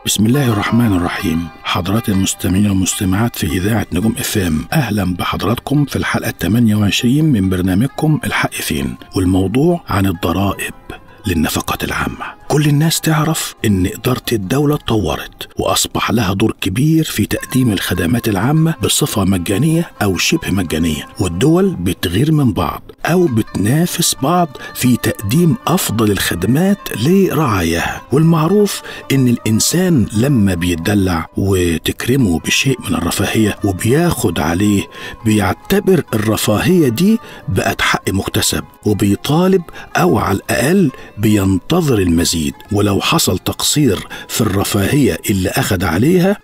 بسم الله الرحمن الرحيم حضرات المستمعين والمستمعات في إذاعة نجوم اف ام أهلا بحضراتكم في الحلقة 28 من برنامجكم الحق فين والموضوع عن الضرائب للنفقات العامة كل الناس تعرف ان إدارة الدولة اتطورت وأصبح لها دور كبير في تقديم الخدمات العامة بصفة مجانية أو شبه مجانية والدول بتغير من بعض أو بتنافس بعض في تقديم أفضل الخدمات لرعاياها والمعروف ان الإنسان لما بيتدلع وتكرمه بشيء من الرفاهية وبياخد عليه بيعتبر الرفاهية دي بقت حق مكتسب وبيطالب أو على الأقل بينتظر المزيد ولو حصل تقصير في الرفاهية اللي أخد عليها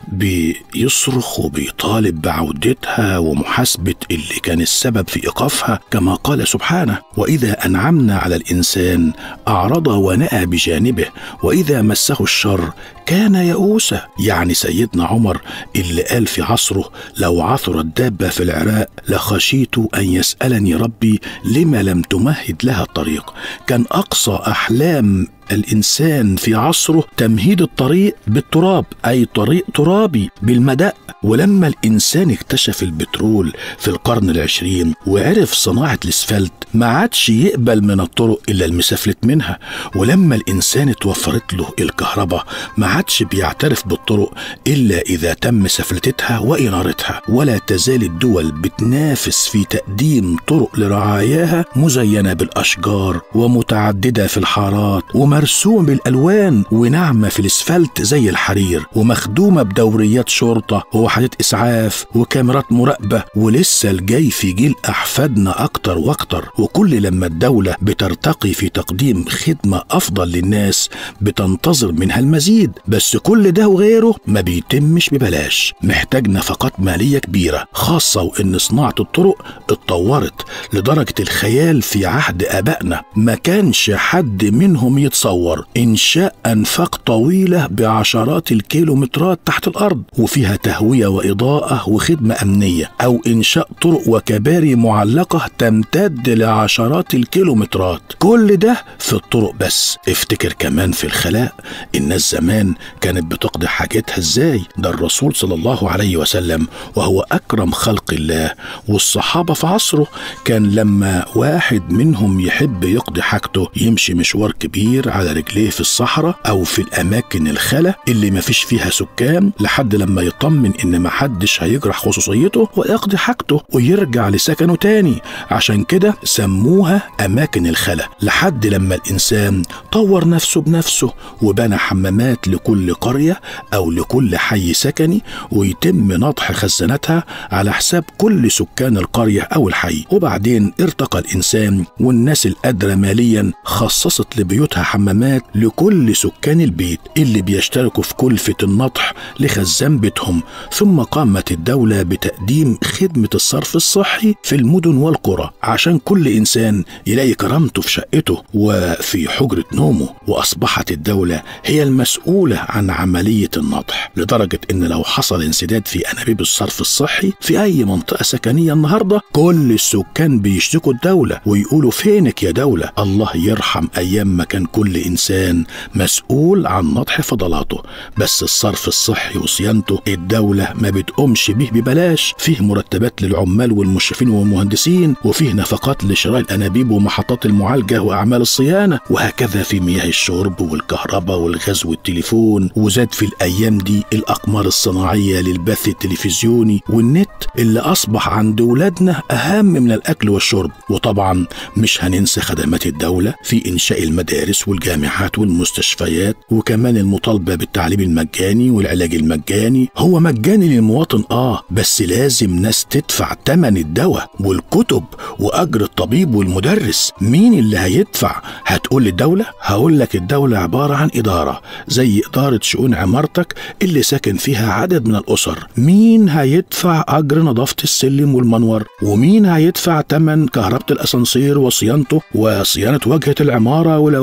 بيصرخ وبيطالب بعودتها ومحاسبة اللي كان السبب في إيقافها كما قال سبحانه وإذا أنعمنا على الإنسان أعرض ونأى بجانبه وإذا مسه الشر كان يئوسا يعني سيدنا عمر اللي قال في عصره لو عثرت دابة في العراق لخشيت أن يسألني ربي لما لم تمهد لها الطريق كان أقصى أحلام الإنسان في عصره تمهيد الطريق بالتراب أي طريق ترابي بالمدق ولما الإنسان اكتشف البترول في القرن العشرين وعرف صناعة الإسفلت ما عادش يقبل من الطرق إلا المسافلت منها ولما الإنسان اتوفرت له الكهرباء ما عادش بيعترف بالطرق إلا إذا تم سفلتتها وإنارتها ولا تزال الدول بتنافس في تقديم طرق لرعاياها مزينة بالأشجار ومتعددة في الحارات ومرسومة بالألوان وناعمة في الإسفلت زي الحرير ومخدومة بدوريات شرطة ووحدات إسعاف وكاميرات مراقبة ولسه الجاي في جيل أحفادنا أكتر وأكتر وكل لما الدولة بترتقي في تقديم خدمة أفضل للناس بتنتظر منها المزيد بس كل ده وغيره ما بيتمش ببلاش محتاج نفقات مالية كبيرة خاصة وإن صناعة الطرق اتطورت لدرجة الخيال في عهد آبائنا ما كانش حد منهم يتصور إنشاء أنفاق طويلة بعشرات الكيلومترات تحت الأرض وفيها تهوية وإضاءة وخدمة أمنية أو إنشاء طرق وكباري معلقة تمتد لعشرات الكيلومترات كل ده في الطرق بس افتكر كمان في الخلاء الناس زمان كانت بتقضي حاجتها ازاي ده الرسول صلى الله عليه وسلم وهو أكرم خلق الله والصحابة في عصره كان لما واحد منهم يحب يقضي حاجته يمشي مشوار كبير على رجليه في الصحراء أو في الأماكن الخلا اللي مفيش فيها سكان لحد لما يطمن إن محدش هيجرح خصوصيته ويقضي حاجته ويرجع لسكنه تاني عشان كده سموها أماكن الخلا لحد لما الإنسان طور نفسه بنفسه وبنى حمامات لكل قرية أو لكل حي سكني ويتم نطح خزانتها على حساب كل سكان القرية أو الحي وبعدين ارتقى الإنسان والناس الأدرى ماليا خصصت لبيوتها حمامات لكل سكان البيت اللي بيشتركوا في كلفة النطح لخزان بيتهم ثم قامت الدولة بتقديم خدمة الصرف الصحي في المدن والقرى عشان كل إنسان يلاقي كرامته في شقته وفي حجرة نومه وأصبحت الدولة هي المسؤولة عن عملية النطح لدرجة إن لو حصل انسداد في أنابيب الصرف الصحي في أي منطقة سكنية النهاردة كل السكان بيشتكوا الدولة ويقولوا فينك يا دولة الله يرحم أيام ما كان كل إنسان مسؤول عن نطح فضلاته بس الصرف الصحي وصيانته الدولة ما بتقومش به ببلاش فيه مرتبات للعمال والمشرفين والمهندسين وفيه نفقات لشراء الأنابيب ومحطات المعالجة وأعمال الصيانة وهكذا في مياه الشرب والكهرباء والغاز والتليفون وزاد في الأيام دي الأقمار الصناعية للبث التلفزيوني والنت اللي أصبح عند ولادنا أهم من الأكل والشرب وطبعا مش هننسى خدمات الدولة في إنشاء المدارس والجامعات والمستشفيات وكمان المطالبة بالتعليم المجاني والعلاج المجاني هو مجاني للمواطن آه بس لازم ناس تدفع تمن الدواء والكتب وأجر الطبيب والمدرس مين اللي هيدفع هتقول الدولة هقول لك الدولة عبارة عن إدارة زي إدارة شؤون عمارتك اللي ساكن فيها عدد من الأسر مين هيدفع أجر نظافة السلم والمنور ومين هيدفع تمن كهرباء الأسانسير وصيانته وصيانة واجهة العمارة ولوازمها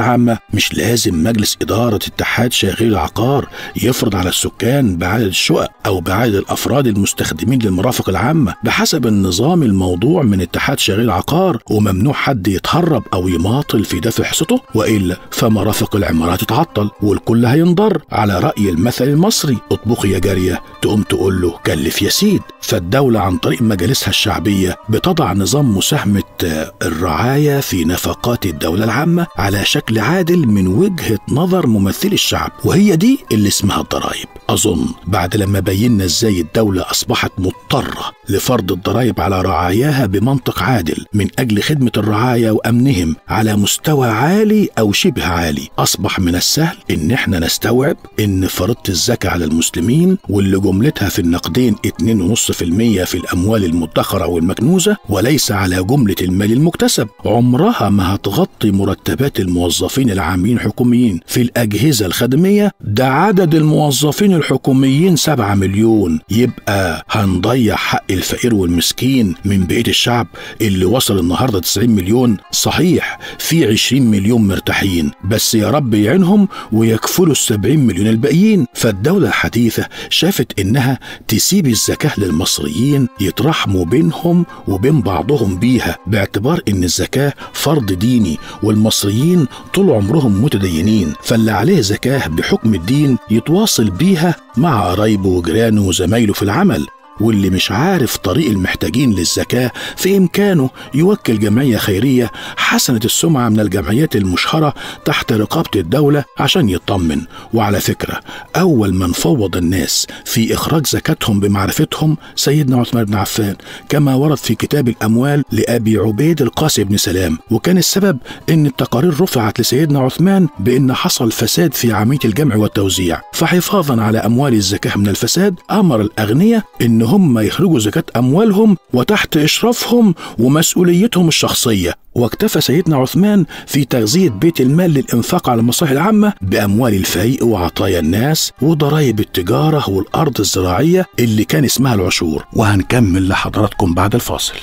العامة مش لازم مجلس إدارة اتحاد شاغلي العقار يفرض على السكان بعدد الشقق أو بعدد الأفراد المستخدمين للمرافق العامة بحسب النظام الموضوع من اتحاد شاغلي العقار وممنوع حد يتهرب أو يماطل في دفع حصته وإلا فمرافق العمارات تتعطل والكل هينضر على رأي المثل المصري اطبخي يا جارية تقوم تقول له كلف يا سيد فالدولة عن طريق مجالسها الشعبية بتضع نظام مساهمة الرعاية في نفقات الدولة العامة على شكل عادل من وجهة نظر ممثلي الشعب وهي دي اللي اسمها الضرائب أظن بعد لما بينا ازاي الدولة أصبحت مضطرة لفرض الضرائب على رعاياها بمنطق عادل من أجل خدمة الرعاية وأمنهم على مستوى عالي أو شبه عالي أصبح من السهل إن احنا نستوعب إن فرضت الزكاة على المسلمين واللي جملتها في النقدين 2.5% في الأموال المدخرة والمكنوزة وليس على جملة المال المكتسب عمرها ما هتغطي مرتبات الموظفين العاملين الحكوميين في الأجهزة الخدمية ده عدد الموظفين الحكوميين 7 مليون يبقى هنضيع حق الفقير والمسكين من بقية الشعب اللي وصل النهاردة 90 مليون صحيح في 20 مليون مرتاحين بس يا رب يعينهم ويكفلوا ال 70 مليون الباقيين فالدولة الحديثة شافت إنها تسيب الزكاة للمصريين يترحموا بينهم وبين بعضهم بيها باعتبار إن الزكاة فرض ديني والمصريين طول عمرهم متدينين فاللي عليه زكاة بحكم الدين يتواصل بيها مع قرايبه وجيرانه وزمايله في العمل واللي مش عارف طريق المحتاجين للزكاة في إمكانه يوكل جمعية خيرية حسنة السمعة من الجمعيات المشهرة تحت رقابة الدولة عشان يطمن وعلى فكرة أول من فوض الناس في إخراج زكاتهم بمعرفتهم سيدنا عثمان بن عفان كما ورد في كتاب الأموال لأبي عبيد القاسم بن سلام وكان السبب إن التقارير رفعت لسيدنا عثمان بإن حصل فساد في عملية الجمع والتوزيع فحفاظا على أموال الزكاة من الفساد أمر الأغنياء إن هم يخرجوا زكاة أموالهم وتحت إشرافهم ومسؤوليتهم الشخصية واكتفى سيدنا عثمان في تغذية بيت المال للإنفاق على المصالح العامة بأموال الفيء وعطايا الناس وضرائب التجارة والأرض الزراعية اللي كان اسمها العشور وهنكمل لحضراتكم بعد الفاصل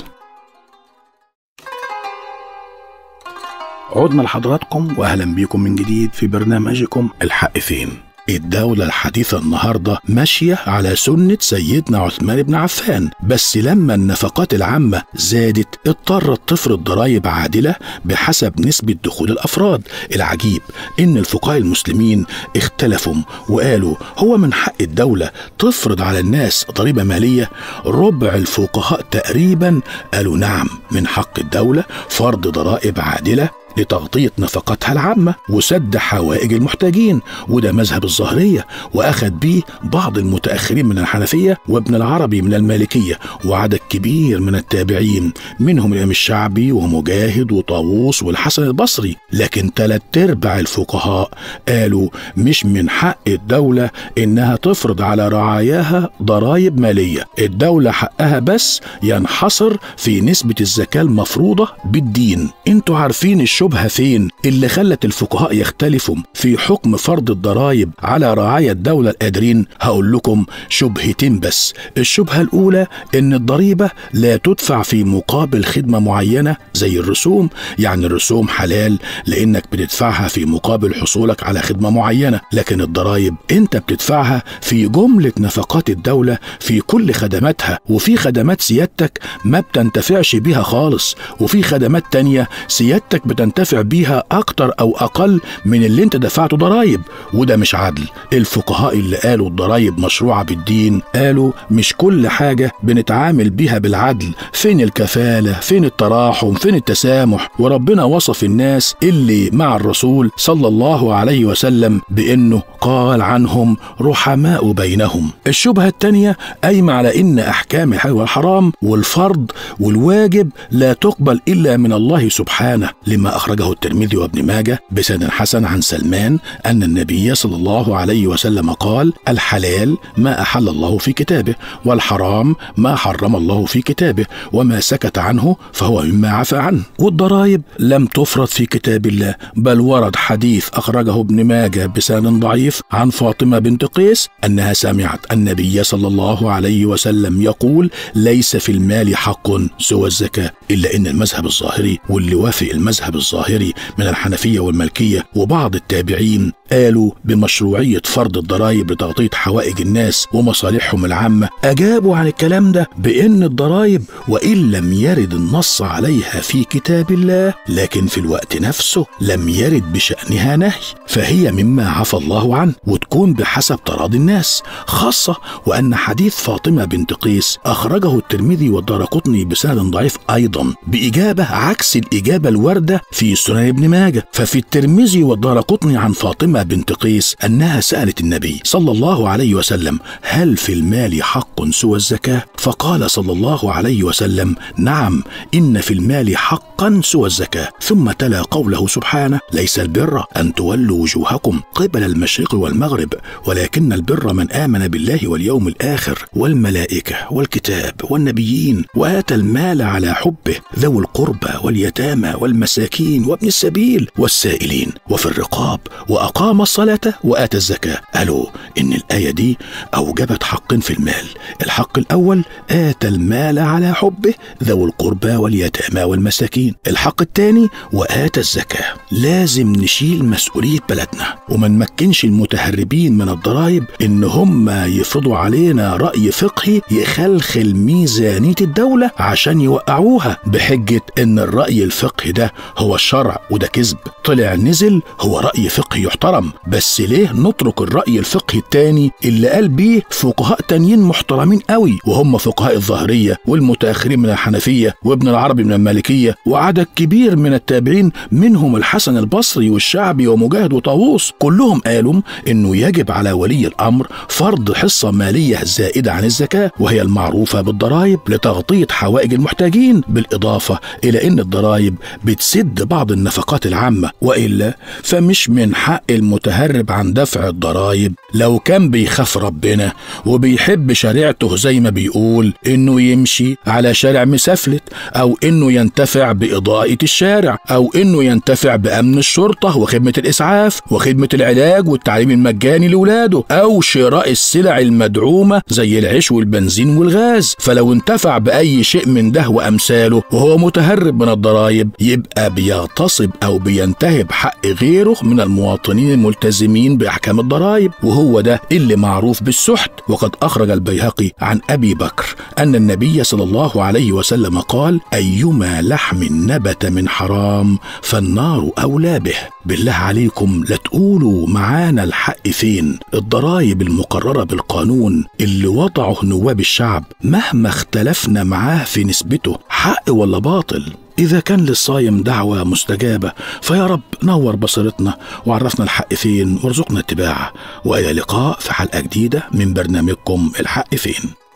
عدنا لحضراتكم وأهلا بيكم من جديد في برنامجكم الحق فين الدولة الحديثة النهاردة ماشية على سنة سيدنا عثمان بن عفان بس لما النفقات العامة زادت اضطرت تفرض ضرائب عادلة بحسب نسبة دخول الأفراد العجيب إن الفقهاء المسلمين اختلفوا وقالوا هو من حق الدولة تفرض على الناس ضريبة مالية ربع الفقهاء تقريبا قالوا نعم من حق الدولة فرض ضرائب عادلة لتغطية نفقاتها العامة وسد حوائج المحتاجين وده مذهب الظاهرية وأخذ به بعض المتأخرين من الحنفية وابن العربي من المالكية وعدد كبير من التابعين منهم الإمام الشعبي ومجاهد وطاووس والحسن البصري لكن ثلاث أرباع الفقهاء قالوا مش من حق الدولة إنها تفرض على رعاياها ضرائب مالية الدولة حقها بس ينحصر في نسبة الزكاة المفروضة بالدين انتوا عارفين الشبهة فين اللي خلت الفقهاء يختلفوا في حكم فرض الضرائب على رعايا الدولة القادرين هقول لكم شبهتين بس الشبهة الأولى إن الضريبة لا تدفع في مقابل خدمة معينة زي الرسوم يعني الرسوم حلال لأنك بتدفعها في مقابل حصولك على خدمة معينة لكن الضرائب أنت بتدفعها في جملة نفقات الدولة في كل خدماتها وفي خدمات سيادتك ما بتنتفعش بيها خالص وفي خدمات تانية سيادتك بتنتفع بيها أكتر أو أقل من اللي أنت دفعته ضرايب وده مش عدل الفقهاء اللي قالوا الضرايب مشروعة بالدين قالوا مش كل حاجة بنتعامل بيها بالعدل فين الكفالة فين التراحم فين التسامح وربنا وصف الناس اللي مع الرسول صلى الله عليه وسلم بأنه قال عنهم رحماء بينهم الشبهة التانية قايمة على إن أحكام الحلال والحرام والفرض والواجب لا تقبل إلا من الله سبحانه لما أخرجه الترمذي وابن ماجه بسند حسن عن سلمان أن النبي صلى الله عليه وسلم قال الحلال ما أحل الله في كتابه والحرام ما حرم الله في كتابه وما سكت عنه فهو مما عفى عنه والضرائب لم تفرض في كتاب الله بل ورد حديث أخرجه ابن ماجه بسند ضعيف عن فاطمة بنت قيس أنها سمعت النبي صلى الله عليه وسلم يقول ليس في المال حق سوى الزكاة إلا أن المذهب الظاهري واللي وافق المذهب الظاهري الظاهري من الحنفية والملكية وبعض التابعين قالوا بمشروعية فرض الضرائب لتغطية حوائج الناس ومصالحهم العامة أجابوا عن الكلام ده بأن الضرائب وإن لم يرد النص عليها في كتاب الله لكن في الوقت نفسه لم يرد بشأنها نهي فهي مما عفى الله عنه وتكون بحسب تراضي الناس خاصة وأن حديث فاطمة بنت قيس أخرجه الترمذي والدارقطني بسند ضعيف أيضا بإجابة عكس الإجابة الواردة في سنن ابن ماجه ففي الترمذي والدارقطني عن فاطمة بنت قيس أنها سألت النبي صلى الله عليه وسلم هل في المال حق سوى الزكاة فقال صلى الله عليه وسلم نعم إن في المال حقا سوى الزكاة ثم تلا قوله سبحانه ليس البر أن تولوا وجوهكم قبل المشرق والمغرب ولكن البر من آمن بالله واليوم الآخر والملائكة والكتاب والنبيين وآتى المال على حبه ذوي القربى واليتامى والمساكين وابن السبيل والسائلين وفي الرقاب وأقام الصلاة وآتى الزكاة قالوا إن الآية دي أوجبت حقين في المال الحق الأول آتى المال على حبه ذوي القربى واليتامى والمساكين الحق الثاني وآتى الزكاة لازم نشيل مسؤولية بلدنا وما نمكنش المتهربين من الضرائب إن هم يفرضوا علينا رأي فقهي يخلخل ميزانية الدولة عشان يوقعوها بحجة إن الرأي الفقهي ده هو الشرع وده كذب طلع نزل هو رأي فقهي يحترم بس ليه نترك الرأي الفقهي التاني اللي قال بيه فقهاء تانيين محترمين قوي وهم فقهاء الظاهرية والمتأخرين من الحنفية وابن العربي من المالكية وعدد كبير من التابعين منهم الحسن البصري والشعبي ومجاهد وطاووس كلهم قالوا انه يجب على ولي الامر فرض حصة مالية زائدة عن الزكاة وهي المعروفة بالضرائب لتغطية حوائج المحتاجين بالإضافة إلى أن الضرائب بتسد بعض النفقات العامة وإلا فمش من حق المتهرب عن دفع الضرائب لو كان بيخاف ربنا وبيحب شريعته زي ما بيقول إنه يمشي على شارع مسفلت أو إنه ينتفع بإضاءة الشارع أو إنه ينتفع بأمن الشرطة وخدمة الإسعاف وخدمة العلاج والتعليم المجاني لولاده أو شراء السلع المدعومة زي العيش والبنزين والغاز فلو انتفع بأي شيء من ده وأمثاله وهو متهرب من الضرائب يبقى بيغتصب أو بينتهب حق غيره من المواطنين الملتزمين بأحكام الضرائب وهو ده اللي معروف بالسحت وقد أخرج البيهقي عن أبي بكر أن النبي صلى الله عليه وسلم قال أيما لحم نبت من حرام فالنار أولى به بالله عليكم لا تقولوا معانا الحق فين الضرائب المقررة بالقانون اللي وضعه نواب الشعب مهما اختلفنا معاه في نسبته حق ولا باطل إذا كان للصايم دعوة مستجابة فيا رب نور بصيرتنا وعرفنا الحق فين وارزقنا اتباعه وإلى لقاء في حلقة جديدة من برنامجكم الحق فين